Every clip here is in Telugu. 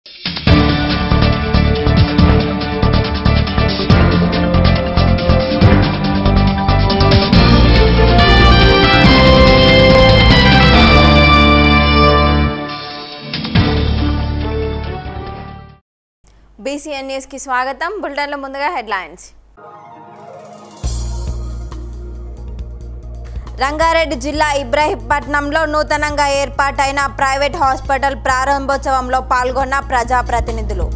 బీసీఎన్ న్యూస్కి స్వాగతం బులెటిన్ల ముందుగా హెడ్లైన్స్ రంగారెడ్డి జిల్లా ఇబ్రాహీంపట్నంలో నూతనంగా ఏర్పాటైన ప్రైవేట్ హాస్పిటల్ ప్రారంభోత్సవంలో పాల్గొన్న ప్రజాప్రతినిధులు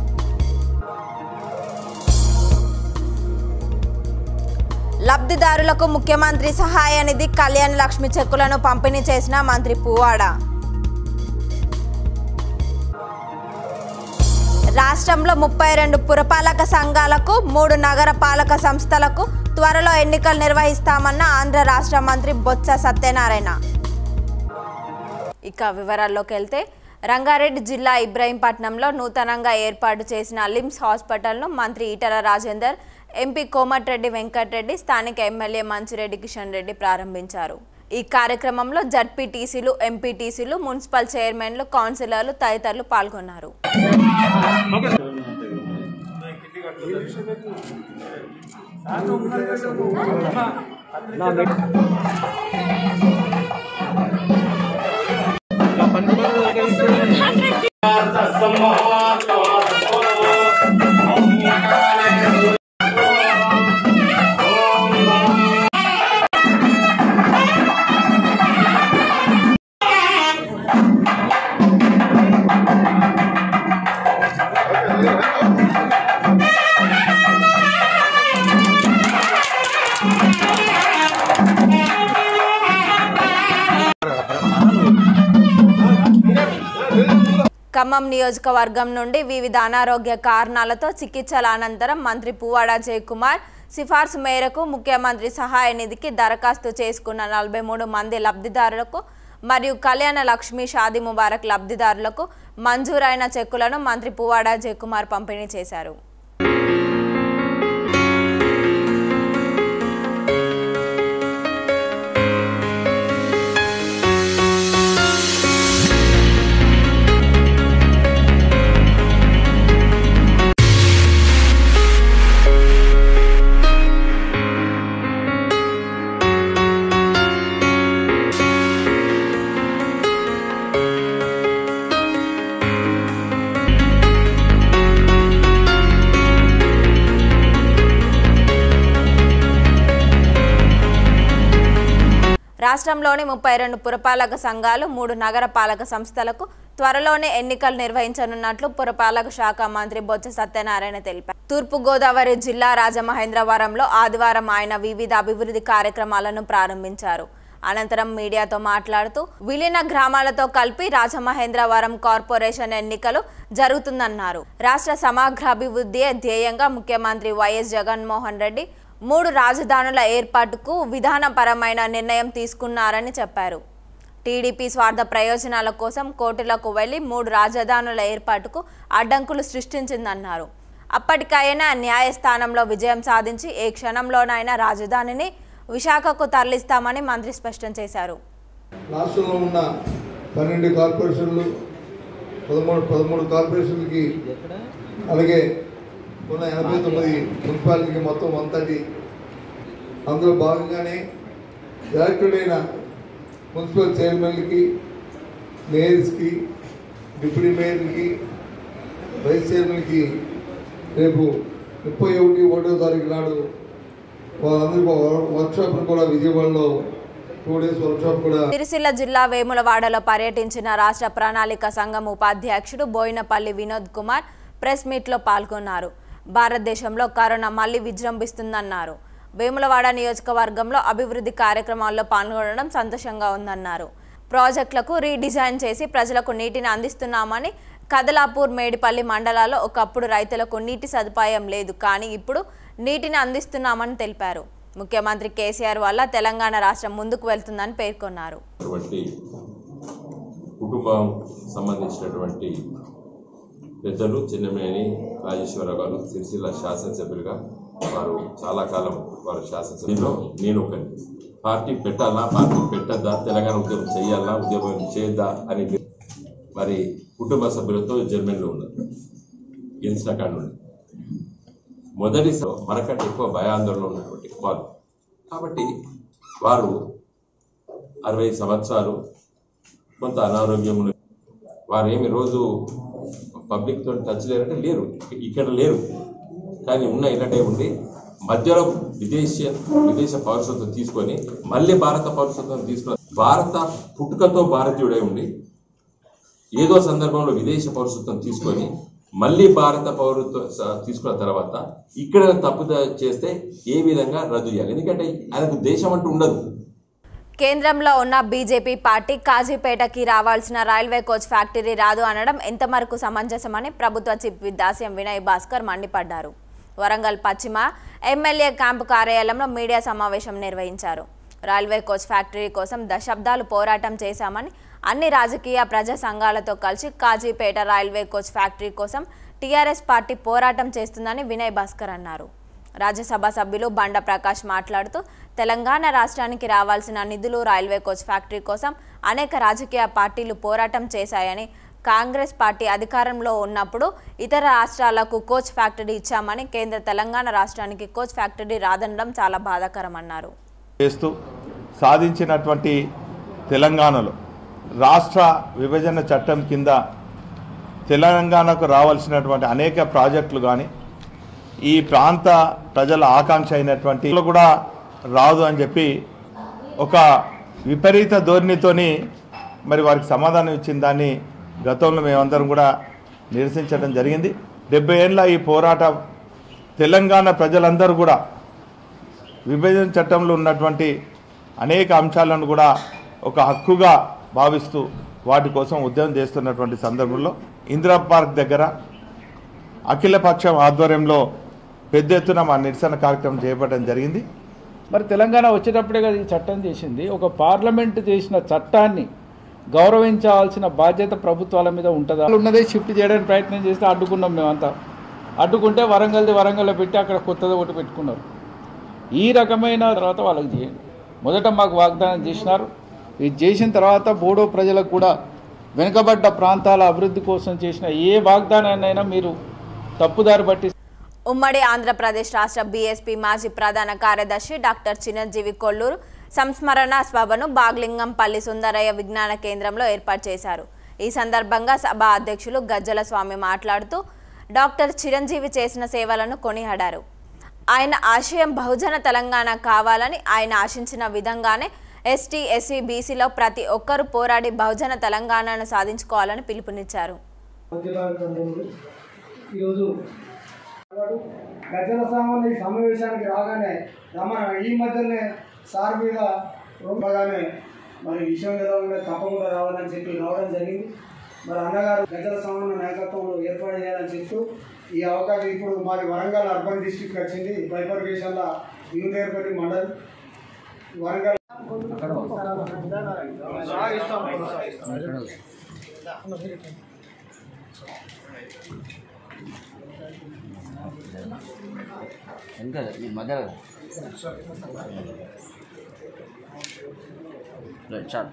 లబ్ధిదారులకు ముఖ్యమంత్రి సహాయ నిధి కళ్యాణ లక్ష్మి చెక్కులను పంపిణీ చేసిన మంత్రి పువ్వాడ రాష్ట్రంలో ముప్పై రెండు పురపాలక సంఘాలకు మూడు నగర పాలక సంస్థలకు త్వరలో ఎన్నికలు నిర్వహిస్తామన్న ఆంధ్ర రాష్ట్ర మంత్రి బొత్స సత్యనారాయణ ఇక వివరాల్లోకి వెళ్తే రంగారెడ్డి జిల్లా ఇబ్రాహీంపట్నంలో నూతనంగా ఏర్పాటు చేసిన లిమ్స్ హాస్పిటల్ను మంత్రి ఈటల రాజేందర్ ఎంపీ కోమటిరెడ్డి వెంకటరెడ్డి స్థానిక ఎమ్మెల్యే మంచిరెడ్డి కిషన్ రెడ్డి ప్రారంభించారు ఈ కార్యక్రమంలో జడ్పీటీసీలు ఎంపీటీసీలు మున్సిపల్ చైర్మన్లు కౌన్సిలర్లు తదితరులు పాల్గొన్నారు ఖమ్మం నియోజకవర్గం నుండి వివిధ అనారోగ్య కారణాలతో చికిత్సల అనంతరం మంత్రి పువ్వాడ జయకుమార్ సిఫార్సు మేరకు ముఖ్యమంత్రి సహాయ నిధికి దరఖాస్తు చేసుకున్న నలభై మూడు మంది లబ్ధిదారులకు మరియు కళ్యాణ లక్ష్మి షాదీ ముబారక్ లబ్ధిదారులకు మంజూరైన చెక్కులను మంత్రి పువ్వాడ జయకుమార్ పంపిణీ చేశారు రాష్ట్రంలోని ముప్పై రెండు పురపాలక సంఘాలు మూడు నగర పాలక సంస్థలకు త్వరలోనే ఎన్నికలు నిర్వహించనున్నట్లు పురపాలక శాఖ మంత్రి బొత్స సత్యనారాయణ తెలిపారు తూర్పు గోదావరి జిల్లా రాజమహేంద్రవరంలో ఆదివారం ఆయన వివిధ అభివృద్ధి కార్యక్రమాలను ప్రారంభించారు అనంతరం మీడియాతో మాట్లాడుతూ విలీన గ్రామాలతో కలిపి రాజమహేంద్రవరం కార్పొరేషన్ ఎన్నికలు జరుగుతుందన్నారు రాష్ట్ర సమగ్రాభివృద్ధియే ధ్యేయంగా ముఖ్యమంత్రి వైఎస్ జగన్మోహన్ రెడ్డి మూడు రాజధానుల ఏర్పాటుకు విధానపరమైన నిర్ణయం తీసుకున్నారని చెప్పారు టీడీపీ స్వార్థ ప్రయోజనాల కోసం కోర్టులకు వెళ్లి మూడు రాజధానుల ఏర్పాటుకు అడ్డంకులు సృష్టించిందన్నారు అప్పటికైనా న్యాయస్థానంలో విజయం సాధించి ఏ క్షణంలోనైనా రాజధానిని విశాఖకు తరలిస్తామని మంత్రి స్పష్టం చేశారు రాష్ట్రంలో ఉన్న పన్నెండు కార్పొరేషన్లు పదమూడు పదమూడు కార్పొరేషన్లకి అలాగే ఉన్న ఎనభై తొమ్మిది మున్సిపాలిటీకి మొత్తం వన్ థర్టీ అందులో భాగంగానే ఎలక్టెడ్ అయిన మున్సిపల్ చైర్మన్లకి మేయర్స్కి డిప్యూటీ మేయర్లకి వైస్ చైర్మన్కి రేపు ముప్పై ఒకటి ఒకటో తారీఖు నాడు వాళ్ళందరికీ వర్క్షాప్ను కూడా విజయవాడలో టూ డేస్ వర్క్షాప్ కూడా సిరిసిల్ల జిల్లా వేములవాడలో పర్యటించిన రాష్ట్ర ప్రణాళిక సంఘం ఉపాధ్యక్షుడు బోయినపల్లి వినోద్ కుమార్ ప్రెస్ మీట్లో పాల్గొన్నారు భారతదేశంలో కరోనా మళ్లీ విజృంభిస్తుందన్నారు వేములవాడ నియోజకవర్గంలో అభివృద్ధి కార్యక్రమాల్లో పాల్గొనడం సంతోషంగా ఉందన్నారు ప్రాజెక్టులకు రీడిజైన్ చేసి ప్రజలకు నీటిని అందిస్తున్నామని కదలాపూర్ మేడిపల్లి మండలాల్లో ఒకప్పుడు రైతులకు నీటి సదుపాయం లేదు కానీ ఇప్పుడు నీటిని అందిస్తున్నామని తెలిపారు ముఖ్యమంత్రి కేసీఆర్ వల్ల తెలంగాణ రాష్ట్రం ముందుకు వెళ్తుందని పేర్కొన్నారు అటువంటి కుటుంబం సంబంధించినటువంటి పెద్దలు చిన్నమేని రాజేశ్వరరావు గారు సిరిసిల్ల శాసనసభ్యులుగా వారు చాలా కాలం వారు శాసనసభ్యులు నేను ఒకని పార్టీ పెట్టాలా పార్టీ పెట్టద్దా తెలంగాణ ఉద్యమం చేయాలా ఉద్యమం చేయద్దా అని మరి కుటుంబ సభ్యులతో జర్మనీలో ఉన్నారు గెలిచిన కాడ నుండి మొదటి స- మనకంటే ఎక్కువ భయాందోళన ఉన్నటువంటి వారు కాబట్టి వారు అరవై సంవత్సరాలు కొంత అనారోగ్యం ఉన్న- వారు ఏమి రోజు పబ్లిక్ తోటి టచ్ లేరంటే లేరు ఇక్కడ లేరు కానీ ఉన్న ఇలాంటి ఉండి మధ్యలో విదేశీ విదేశ పౌరసత్వం తీసుకొని మళ్ళీ భారత పౌరసత్వం తీసుకున్న భారత పుట్టుకతో భారతీయుడై ఉండి ఏదో సందర్భంలో విదేశ పౌరసత్వం తీసుకొని మళ్ళీ భారత పౌరత్వం స- తీసుకున్న తర్వాత ఇక్కడ తప్పు చేస్తే ఏ విధంగా రద్దు చేయాలి ఎందుకంటే ఆయనకు దేశం అంటూ ఉండదు కేంద్రంలో ఉన్న బీజేపీ పార్టీ కాజీపేటకి రావాల్సిన రైల్వే కోచ్ ఫ్యాక్టరీ రాదు అనడం ఎంతవరకు సమంజసమని ప్రభుత్వ చీఫ్ విప్ దాస్యం వినయ్ భాస్కర్ మండిపడ్డారు వరంగల్ పశ్చిమ ఎమ్మెల్యే క్యాంపు కార్యాలయంలో మీడియా సమావేశం నిర్వహించారు రైల్వే కోచ్ ఫ్యాక్టరీ కోసం దశాబ్దాలు పోరాటం చేశామని అన్ని రాజకీయ ప్రజా సంఘాలతో కలిసి కాజీపేట రైల్వే కోచ్ ఫ్యాక్టరీ కోసం టీఆర్ఎస్ పార్టీ పోరాటం చేస్తుందని వినయ్ భాస్కర్ అన్నారు రాజ్యసభ సభ్యులు బండ ప్రకాష్ మాట్లాడుతూ తెలంగాణ రాష్ట్రానికి రావాల్సిన నిధులు రైల్వే కోచ్ ఫ్యాక్టరీ కోసం అనేక రాజకీయ పార్టీలు పోరాటం చేశాయని కాంగ్రెస్ పార్టీ అధికారంలో ఉన్నప్పుడు ఇతర రాష్ట్రాలకు కోచ్ ఫ్యాక్టరీ ఇచ్చామని కేంద్ర తెలంగాణ రాష్ట్రానికి కోచ్ ఫ్యాక్టరీ రాదనడం చాలా బాధాకరమన్నారు చేస్తూ సాధించినటువంటి తెలంగాణలో రాష్ట్ర విభజన చట్టం కింద తెలంగాణకు రావాల్సినటువంటి అనేక ప్రాజెక్టులు కానీ ఈ ప్రాంత ప్రజల ఆకాంక్ష అయినటువంటి ఇళ్ళు కూడా రాదు అని చెప్పి ఒక విపరీత ధోరణితోని మరి వారికి సమాధానం ఇచ్చిన దాన్ని గతంలో మేమందరం కూడా నిరసించడం జరిగింది డెబ్బై ఏళ్ళ ఈ పోరాటం తెలంగాణ ప్రజలందరూ కూడా విభజన చట్టంలో ఉన్నటువంటి అనేక అంశాలను కూడా ఒక హక్కుగా భావిస్తూ వాటి కోసం ఉద్యమం చేస్తున్నటువంటి సందర్భంలో ఇందిరా పార్క్ దగ్గర అఖిలపక్షం ఆధ్వర్యంలో పెద్ద ఎత్తున మా నిరసన కార్యక్రమం చేపట్టడం జరిగింది మరి తెలంగాణ వచ్చేటప్పుడే కదా ఈ చట్టం చేసింది ఒక పార్లమెంట్ చేసిన చట్టాన్ని గౌరవించాల్సిన బాధ్యత ప్రభుత్వాల మీద ఉంటుందా ఉన్నదే షిఫ్ట్ చేయడానికి ప్రయత్నం చేస్తే అడ్డుకున్నాం మేమంతా అడ్డుకుంటే వరంగల్ది వరంగల్లో పెట్టి అక్కడ కొత్తది ఒకటి పెట్టుకున్నారు ఈ రకమైన తర్వాత వాళ్ళకి చేయండి మొదట మాకు వాగ్దానం చేసినారు ఇది చేసిన తర్వాత బోడో ప్రజలకు కూడా వెనుకబడ్డ ప్రాంతాల అభివృద్ధి కోసం చేసిన ఏ వాగ్దానాన్నైనా మీరు తప్పుదారి పట్టి ఉమ్మడి ఆంధ్రప్రదేశ్ రాష్ట్ర బీఎస్పీ మాజీ ప్రధాన కార్యదర్శి డాక్టర్ చిరంజీవి కొల్లూరు సంస్మరణ సభను బాగ్లింగంపల్లి సుందరయ్య విజ్ఞాన కేంద్రంలో ఏర్పాటు చేశారు ఈ సందర్భంగా సభ అధ్యక్షులు గజ్జల స్వామి మాట్లాడుతూ డాక్టర్ చిరంజీవి చేసిన సేవలను కొనియాడారు ఆయన ఆశయం బహుజన తెలంగాణ కావాలని ఆయన ఆశించిన విధంగానే ఎస్టీ ఎస్సీ బీసీలో ప్రతి ఒక్కరూ పోరాడి బహుజన తెలంగాణను సాధించుకోవాలని పిలుపునిచ్చారు మధ్యభాగంలో ఈరోజు వాడు గజల సామాన్య ఈ సమావేశానికి రాగానే రమణ ఈ మధ్యనే సార్ మీద రూపగానే మరి విషయం ఎలా ఉండే తప్పకుండా రావాలని చెప్పి రావడం జరిగింది మరి అన్నగారు గజల సామాన్య నాయకత్వంలో ఏర్పాటు చేయాలని చెప్తూ ఈ అవకాశం ఇప్పుడు మాది వరంగల్ అర్బన్ డిస్టిక్ వచ్చింది బైపర్గేషన్ల యూత్ ఏర్పడి మండల్ వరంగల్ ఇంకా ఈ మధ్యలో రైట్ చాలు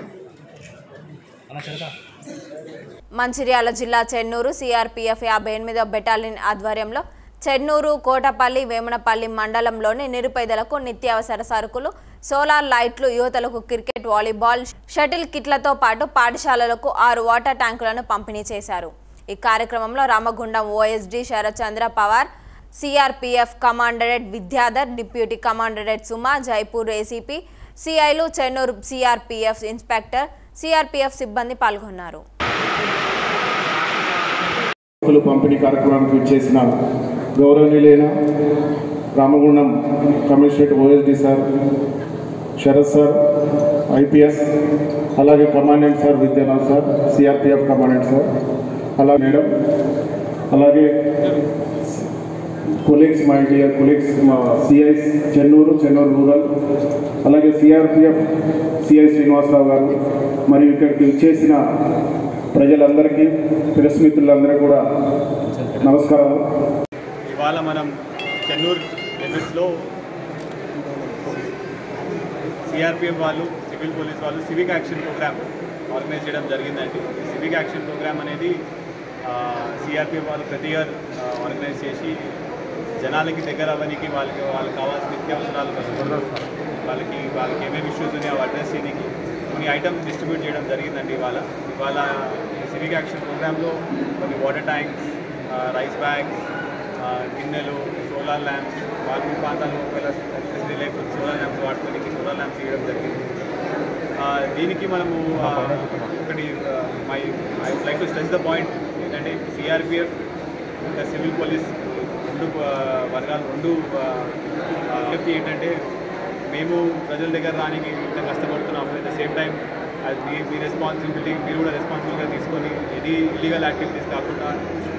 మంచిర్యాల జిల్లా చెన్నూరు సిఆర్పీఎఫ్ యాభై ఎనిమిదో బెటాలియన్ ఆధ్వర్యంలో చెన్నూరు కోటపల్లి వేమనపల్లి మండలంలోని నిరుపేదలకు నిత్యావసర సరుకులు సోలార్ లైట్లు యువతలకు క్రికెట్ వాలీబాల్ షటిల్ కిట్లతో పాటు పాఠశాలలకు ఆరు వాటర్ ట్యాంకులను పంపిణీ చేశారు ఈ కార్యక్రమంలో Ramagundam OSD Sarathchandra Pawar CRPF commandant Vidyadhar deputy commandant Suma Jaipur ACP సిఐలు చెన్నూరు సిఆర్పీఎఫ్ ఇన్స్పెక్టర్ సిఆర్పీఎఫ్ సిబ్బంది పాల్గొన్నారు వస్తువుల పంపిణీ కార్యక్రమానికి ఇచ్చేసిన గౌరవనీయులైన Ramagundam commissionerate OSD sir Sarath sir IPS అలాగే commandant sir Vidyanath sir CRPF commandant sir అలా మేడం అలాగే కొలీగ్స్ మై డియర్ కొలీగ్స్ మా సిఐస్ చెన్నూరు చెన్నూరు రూరల్ అలాగే సిఆర్పిఎఫ్ సిఐ శ్రీనివాసరావు గారు మరియు ఇక్కడికి వచ్చేసిన ప్రజలందరికీ ప్రెస్ మిత్రులందరూ కూడా నమస్కారం ఇవాళ మనం చెన్నూరు లిమిట్స్లో సిఆర్పిఎఫ్ వాళ్ళు సివిల్ పోలీస్ వాళ్ళు సివిక్ యాక్షన్ ప్రోగ్రామ్ ఆర్గనైజ్ చేయడం జరిగిందండి సివిక్ యాక్షన్ ప్రోగ్రామ్ అనేది సిఆర్పిఎఫ్ వాళ్ళు ప్రతి ఇయర్ ఆర్గనైజ్ చేసి జనాలకి దగ్గర అవ్వడానికి వాళ్ళకి వాళ్ళకి కావాల్సిన నిత్యావసరాలు వస్తువులు వాళ్ళకి వాళ్ళకి ఏమేమి ఇష్యూస్ ఉన్నాయో అవి అడ్రస్ చేయడానికి కొన్ని ఐటమ్స్ డిస్ట్రిబ్యూట్ చేయడం జరిగిందండి ఇవాళ ఇవాళ సివిక్ యాక్షన్ ప్రోగ్రాంలో కొన్ని వాటర్ ట్యాంక్స్ రైస్ బ్యాగ్స్ గిన్నెలు సోలార్ ల్యాంప్స్ వాటి ప్రాంతాల్లో ఒకవేళ ఎలక్ట్రిసిటీ లేకపోతే సోలార్ ల్యాంప్స్ వాడుకోనికి సోలార్ ల్యాంప్స్ ఇవ్వడం జరిగింది ఆ, దీనికి మనము ఆ, ఒకటి my I would like to stress the point ఏంటంటే సిఆర్పిఎఫ్ ఇంకా సివిల్ పోలీస్ రెండు ఆ, వర్గాలు రెండు విజ్ఞప్తి ఏంటంటే మేము ప్రజల దగ్గర రానికి ఇంత కష్టపడుతున్నాం అట్ ద సేమ్ టైం అది మీ మీ రెస్పాన్సిబిలిటీ మీరు కూడా రెస్పాన్సిబుల్గా తీసుకొని ఇది ఇల్లీగల్ యాక్టివిటీస్ కాకుండా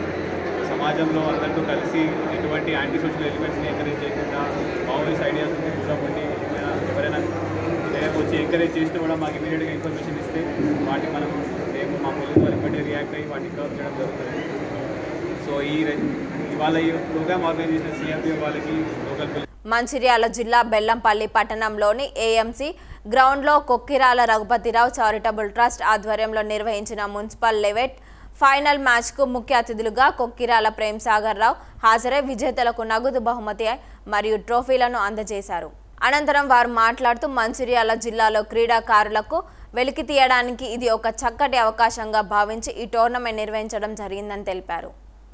సమాజంలో అందరితో కలిసి ఎటువంటి యాంటీ సోషల్ ఎలిమెంట్స్ని ఎంకరేజ్ చేయకుండా మావోయిస్ట్ ఐడియాస్ నుంచి దూరం ఉండి ఏమైనా ఎవరైనా ఏదైనా వచ్చి ఎంకరేజ్ చేస్తే కూడా మాకు ఇమీడియట్గా ఇన్ఫర్మేషన్ ఇస్తే వాటిని మనం మేము మా పోలీస్ వారి బట్టి రియాక్ట్ అయ్యి వాటిని కవర్ చేయడం జరుగుతుంది సో ఈ రె- ఇవాళ ఈ ప్రోగ్రామ్ ఆర్గనైజ్ చేసిన సిఆర్పీఎఫ్ వాళ్ళకి లోకల్ పోలీస్ మంచిర్యాల జిల్లా బెల్లంపల్లి పట్టణంలోని ఏఎంసీ గ్రౌండ్లో కొక్కిరాల రఘుపతిరావు చారిటబుల్ ట్రస్ట్ ఆధ్వర్యంలో నిర్వహించిన మున్సిపల్ లెవెట్ ఫైనల్ మ్యాచ్కు ముఖ్య అతిథులుగా కొక్కిరాల ప్రేమ్ సాగర్ రావు హాజరై విజేతలకు నగదు బహుమతి మరియు ట్రోఫీలను అందజేశారు అనంతరం వారు మాట్లాడుతూ మంచిర్యాల జిల్లాలో క్రీడాకారులకు వెలికి తీయడానికి ఇది ఒక చక్కటి అవకాశంగా భావించి ఈ టోర్నమెంట్ నిర్వహించడం జరిగిందని తెలిపారు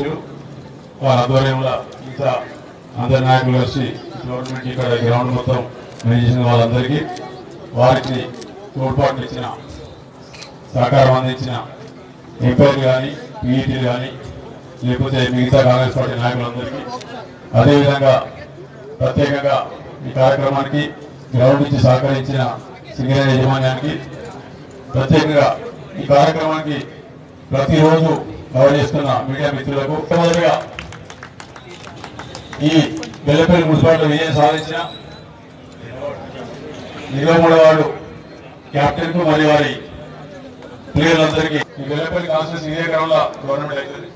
వారి ఆధ్వర్యంలో మిగతా అందరి నాయకులు కలిసి గవర్నమెంట్ ఇక్కడ గ్రౌండ్ మొత్తం మేనేజ్ చేసిన వాళ్ళందరికీ వారికి తోడ్పాటు ఇచ్చిన సహకారం అందించిన ఎంపీలు కానీ పీఈటీలు కానీ లేకపోతే మిగతా కాంగ్రెస్ పార్టీ నాయకులందరికీ అదేవిధంగా ప్రత్యేకంగా ఈ కార్యక్రమానికి గ్రౌండ్ నుంచి సహకరించిన సింగరేణి యాజమాన్యానికి ప్రత్యేకంగా ఈ కార్యక్రమానికి ప్రతిరోజు కవర్ చేస్తున్న మీడియా మిత్రులకు మొదటిగా ఈ బెల్లపల్లి మున్సిపాలిటీ విజయం సాధించిన ఇరవై మూడవ వార్డు కెప్టెన్ కు మరియు వారి ప్లేయర్లందరికీ ఈ బెల్లపల్లి కాన్స్టిట్యూన్సీ ఇదే గ్రౌండ్ గవర్నమెంట్ అవుతుంది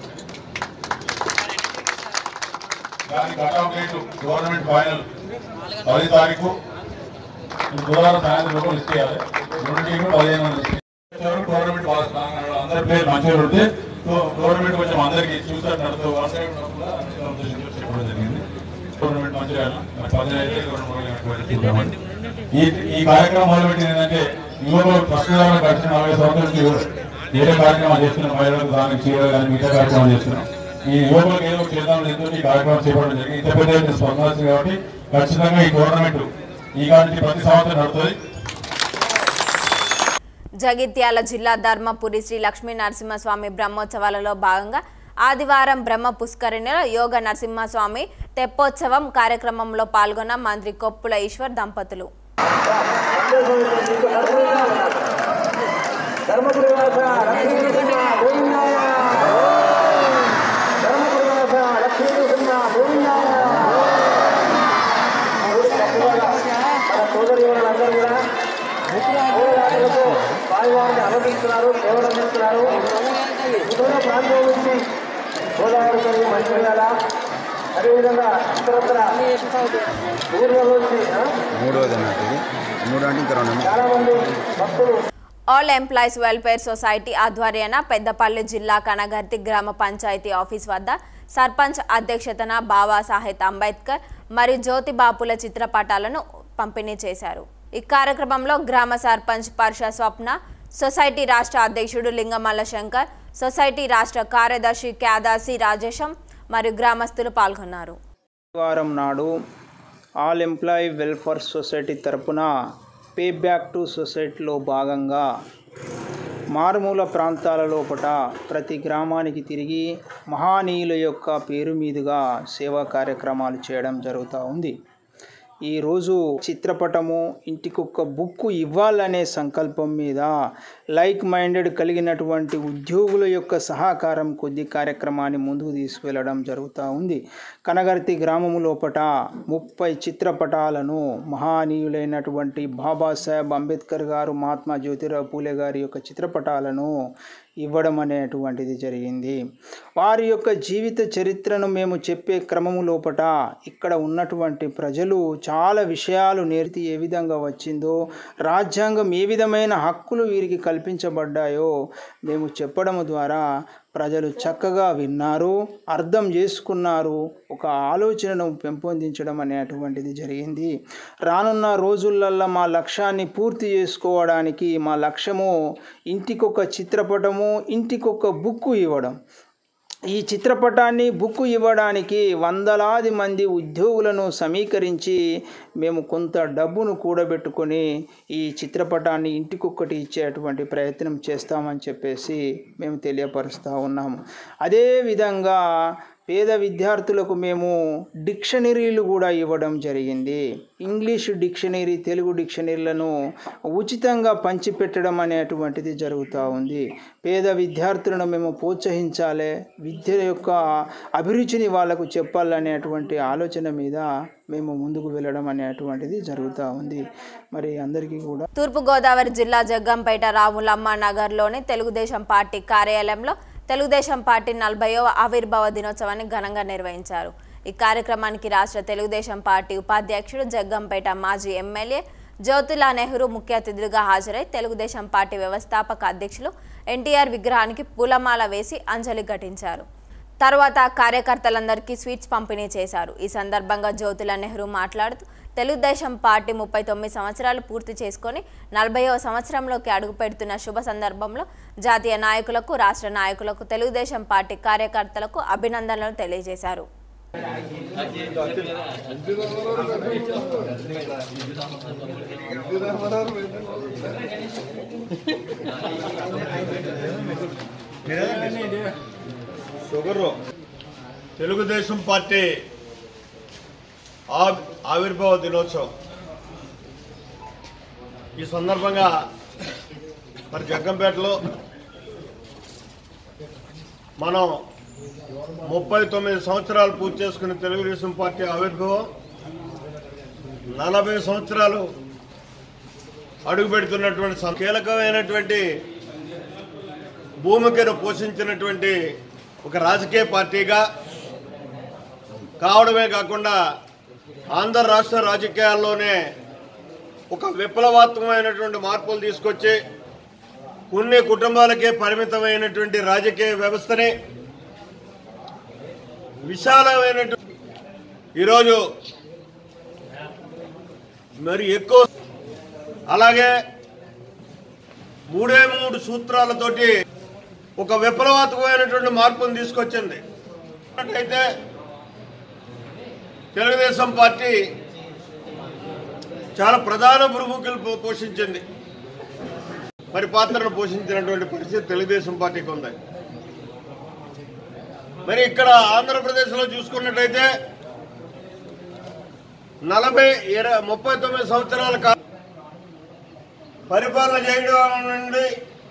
దాని కట్అవుట్ డేట్ గవర్నమెంట్ ఫైనల్ పది తారీఖు ఈ బుధవారం సాయంత్రం లోపల లిస్ట్ చేయాలి రెండు టీంలు పదిహేను మంది లిస్ట్ చేయాలి. గవర్నమెంట్ వాళ్ళ స్థానంలో అందరి ప్లేయర్ మంచిగా ఉంటే సో గవర్నమెంట్ కొంచెం అందరికి చూసారు నడుతూ వన్ సైడ్ ఉండకుండా అన్ని సంతోషంగా చెప్పడం జరిగింది గవర్నమెంట్ మంచిగా మరి పదిహేను అయితే గవర్నమెంట్ చూద్దామని. ఈ ఈ కార్యక్రమం మొదలుపెట్టింది ఏంటంటే యువకులు ప్రస్తుతం గడిచిన నలభై సంవత్సరాల నుంచి వేరే కార్యక్రమాలు చేస్తున్నాం మహిళలకు దానికి చీరలు కానీ మిగతా కార్యక్రమాలు చేస్తున్నాం ఈ యువకులకు ఏదో ఒకటి చేద్దాం ఎందుకు ఈ కార్యక్రమం చేపట్టడం జరిగింది ఇంత పెద్ద ఎత్తున స్పందన వచ్చింది కాబట్టి ఖచ్చితంగా ఈ టోర్నమెంట్ ఈ కాడి నుంచి ప్రతి సంవత్సరం నడుతుంది జగిత్యాల జిల్లా ధర్మపురి శ్రీ లక్ష్మీ నరసింహస్వామి బ్రహ్మోత్సవాలలో భాగంగా ఆదివారం బ్రహ్మ పుష్కరిణిలో యోగ నరసింహస్వామి తెప్పోత్సవం కార్యక్రమంలో పాల్గొన్న మంత్రి కొప్పుల ఈశ్వర్ దంపతులు ఆనందిస్తున్నారు సేవలు అందిస్తున్నారు దూర ప్రాంతం నుంచి గోదావరి కని మంచిర్యాల అదేవిధంగా ఇతరత్ర ఊర్ల నుంచి ఆ, మూడోది అన్నట్టు మూడో అంటే ఇంకా రెండు చాలా మంది భక్తులు ఆల్ ఎంప్లాయీస్ వెల్ఫేర్ సొసైటీ ఆధ్వర్యాన పెద్దపల్లి జిల్లా కనగర్తి గ్రామ పంచాయతీ ఆఫీస్ వద్ద సర్పంచ్ అధ్యక్షతన బాబాసాహెబ్ అంబేద్కర్ మరియు జ్యోతి బాపుల చిత్రపటాలను పంపిణీ చేశారు ఈ కార్యక్రమంలో గ్రామ సర్పంచ్ పర్ష స్వప్న సొసైటీ రాష్ట్ర అధ్యక్షుడు లింగమల్ల శంకర్ సొసైటీ రాష్ట్ర కార్యదర్శి క్యాదాసి రాజేశం మరియు గ్రామస్తులు పాల్గొన్నారు వారం నాడు ఆల్ ఎంప్లాయీ వెల్ఫేర్ సొసైటీ తరపున పే బ్యాక్ టు సొసైటీలో భాగంగా మారుమూల ప్రాంతాల లోపట ప్రతి గ్రామానికి తిరిగి మహానీయుల యొక్క పేరు మీదుగా సేవా కార్యక్రమాలు చేయడం జరుగుతూ ఉంది ఈరోజు చిత్రపటము ఇంటికొక బుక్ ఇవ్వాలనే సంకల్పం మీద లైక్ మైండెడ్ కలిగినటువంటి ఉద్యోగుల యొక్క సహకారం కొద్ది కార్యక్రమాన్ని ముందుకు తీసుకువెళ్ళడం జరుగుతూ ఉంది కనగర్తి గ్రామము లోపట ముప్పై చిత్రపటాలను మహానీయులైనటువంటి బాబాసాహెబ్ అంబేద్కర్ గారు మహాత్మా జ్యోతిరావు పూలే గారి యొక్క చిత్రపటాలను ఇవ్వడం అనేటువంటిది జరిగింది వారి యొక్క జీవిత చరిత్రను మేము చెప్పే క్రమము లోపట ఇక్కడ ఉన్నటువంటి ప్రజలు చాలా విషయాలు నేర్తి ఏ విధంగా వచ్చిందో రాజ్యాంగం ఏ విధమైన హక్కులు వీరికి కల్పించబడ్డాయో మేము చెప్పడం ద్వారా ప్రజలు చక్కగా విన్నారు అర్థం చేసుకున్నారు ఒక ఆలోచనను పెంపొందించడం అనేటువంటిది జరిగింది రానున్న రోజులల్లో మా లక్ష్యాన్ని పూర్తి చేసుకోవడానికి మా లక్ష్యము ఇంటికొక చిత్రపటము ఇంటికొక బుక్కు ఇవ్వడం ఈ చిత్రపటాన్ని బుక్ ఇవ్వడానికి వందలాది మంది ఉద్యోగులను సమీకరించి మేము కొంత డబ్బును కూడబెట్టుకొని ఈ చిత్రపటాన్ని ఇంటికొక్కటి ఇచ్చేటువంటి ప్రయత్నం చేస్తామని చెప్పేసి మేము తెలియపరుస్తూ ఉన్నాము అదేవిధంగా పేద విద్యార్థులకు మేము డిక్షనరీలు కూడా ఇవ్వడం జరిగింది ఇంగ్లీష్ డిక్షనరీ తెలుగు డిక్షనరీలను ఉచితంగా పంచిపెట్టడం అనేటువంటిది జరుగుతూ ఉంది పేద విద్యార్థులను మేము ప్రోత్సహించాలి విద్య యొక్క అభిరుచిని వాళ్ళకు చెప్పాలనేటువంటి ఆలోచన మీద మేము ముందుకు వెళ్ళడం అనేటువంటిది జరుగుతూ ఉంది మరి అందరికీ కూడా తూర్పుగోదావరి జిల్లా జగ్గంపేట రాములమ్మ నగర్లోని తెలుగుదేశం పార్టీ కార్యాలయంలో తెలుగుదేశం పార్టీ నలభైవ ఆవిర్భావ దినోత్సవాన్ని ఘనంగా నిర్వహించారు ఈ కార్యక్రమానికి రాష్ట్ర తెలుగుదేశం పార్టీ ఉపాధ్యక్షుడు జగ్గంపేట మాజీ ఎమ్మెల్యే జ్యోతిలా నెహ్రూ ముఖ్య అతిథులుగా హాజరై తెలుగుదేశం పార్టీ వ్యవస్థాపక అధ్యక్షులు ఎన్టీఆర్ విగ్రహానికి పూలమాల వేసి అంజలి ఘటించారు తర్వాత కార్యకర్తలందరికీ స్వీట్స్ పంపిణీ చేశారు ఈ సందర్భంగా జ్యోతిలా నెహ్రూ మాట్లాడుతూ తెలుగుదేశం పార్టీ ముప్పై తొమ్మిది సంవత్సరాలు పూర్తి చేసుకొని నలభైవ సంవత్సరంలోకి అడుగు పెడుతున్న శుభ సందర్భంలో జాతీయ నాయకులకు రాష్ట్ర నాయకులకు తెలుగుదేశం పార్టీ కార్యకర్తలకు అభినందనలు తెలియజేశారు షుగరు తెలుగుదేశం పార్టీ ఆ- ఆవిర్భావ దినోత్సవం ఈ సందర్భంగా మరి జగ్గంపేటలో మనం ముప్పై తొమ్మిది సంవత్సరాలు పూర్తి చేసుకున్న తెలుగుదేశం పార్టీ ఆవిర్భావం నలభై సంవత్సరాలు అడుగు పెడుతున్నటువంటి సం- కీలకమైనటువంటి భూమికను పోషించినటువంటి ఒక రాజకీయ పార్టీగా కావడమే కాకుండా ఆంధ్ర రాష్ట్ర రాజకీయాల్లోనే ఒక విప్లవాత్మకమైనటువంటి మార్పులు తీసుకొచ్చి కొన్ని కుటుంబాలకే పరిమితమైనటువంటి రాజకీయ వ్యవస్థని విశాలమైనటువంటి ఈరోజు మరి ఎక్కువ అలాగే మూడే మూడు సూత్రాలతోటి ఒక విప్లవాత్మకమైనటువంటి మార్పును తీసుకొచ్చింది అయితే తెలుగుదేశం పార్టీ చాలా ప్రధాన భూమికలు పో- పోషించింది మరి పాత్రను పోషించినటువంటి పరిస్థితి తెలుగుదేశం పార్టీకి ఉంది మరి ఇక్కడ ఆంధ్రప్రదేశ్లో చూసుకున్నట్టయితే నలభై ఇరవై ముప్పై తొమ్మిది సంవత్సరాల కా పరిపాలన చేయడం నుండి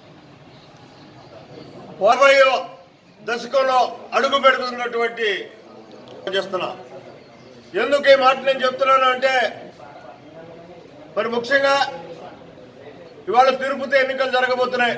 యాభైవ దశకంలో అడుగు పెడుతున్నటువంటి చేస్తున్నా ఎందుకు ఈ మాట నేను చెప్తున్నాను అంటే మరి ముఖ్యంగా ఇవాళ తిరుపతి ఎన్నికలు జరగబోతున్నాయి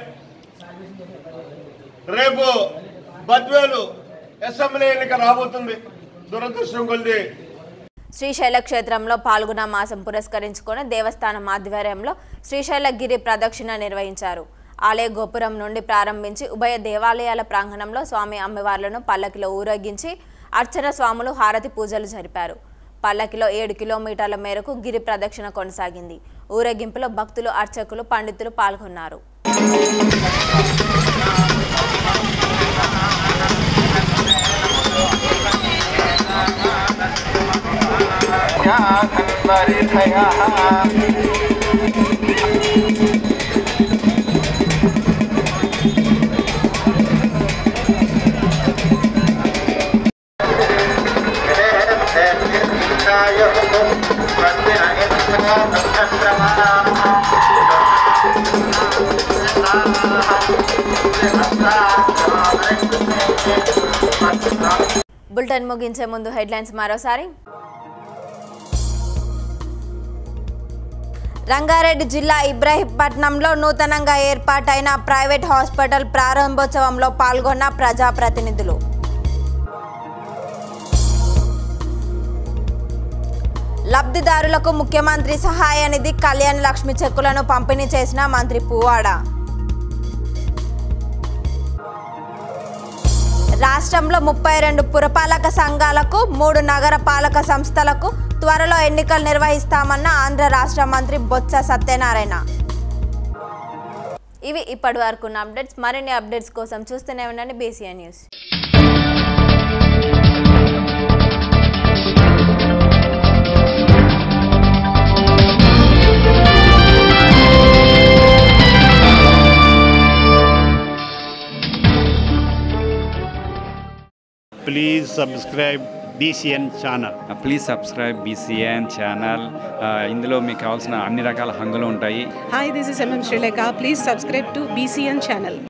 రేపు బద్వేలు అసెంబ్లీ ఎన్నిక రాబోతుంది దురదృష్టం కొద్ది శ్రీశైల క్షేత్రంలో పాల్గొన మాసం పురస్కరించుకొని దేవస్థానం ఆధ్వర్యంలో శ్రీశైల గిరి ప్రదక్షిణ నిర్వహించారు ఆలయ గోపురం నుండి ప్రారంభించి ఉభయ దేవాలయాల ప్రాంగణంలో స్వామి అమ్మవార్లను పల్లకిలో ఊరేగించి అర్చన స్వాములు హారతి పూజలు జరిపారు పల్లకిలో ఏడు కిలోమీటర్ల మేరకు గిరి ప్రదక్షిణ కొనసాగింది ఊరేగింపులో భక్తులు అర్చకులు పండితులు పాల్గొన్నారు బులెటిన్ ముగించే ముందు హెడ్లైన్స్ మరోసారి రంగారెడ్డి జిల్లా ఇబ్రాహీంపట్నంలో నూతనంగా ఏర్పాటైన ప్రైవేట్ హాస్పిటల్ ప్రారంభోత్సవంలో పాల్గొన్న ప్రజాప్రతినిధులు లబ్ధిదారులకు ముఖ్యమంత్రి సహాయ నిధి కళ్యాణ్ లక్ష్మి చెక్కులను పంపిణీ చేసిన మంత్రి పువ్వాడ రాష్ట్రంలో ముప్పై రెండు పురపాలక సంఘాలకు మూడు నగర పాలక సంస్థలకు త్వరలో ఎన్నికలు నిర్వహిస్తామన్న ఆంధ్ర రాష్ట్ర మంత్రి బొత్స సత్యనారాయణ ఇవి ఇప్పటి వరకు ఉన్న అప్డేట్స్ మరిన్ని అప్డేట్స్ కోసం చూస్తూనే ఉండండి BCN news please subscribe BCN channel please subscribe BCN channel ఇందులో మీకు కావాల్సిన అన్ని రకాల హంగులు ఉంటాయి Hi, this is MM Sri Lanka. Please subscribe to BCN channel.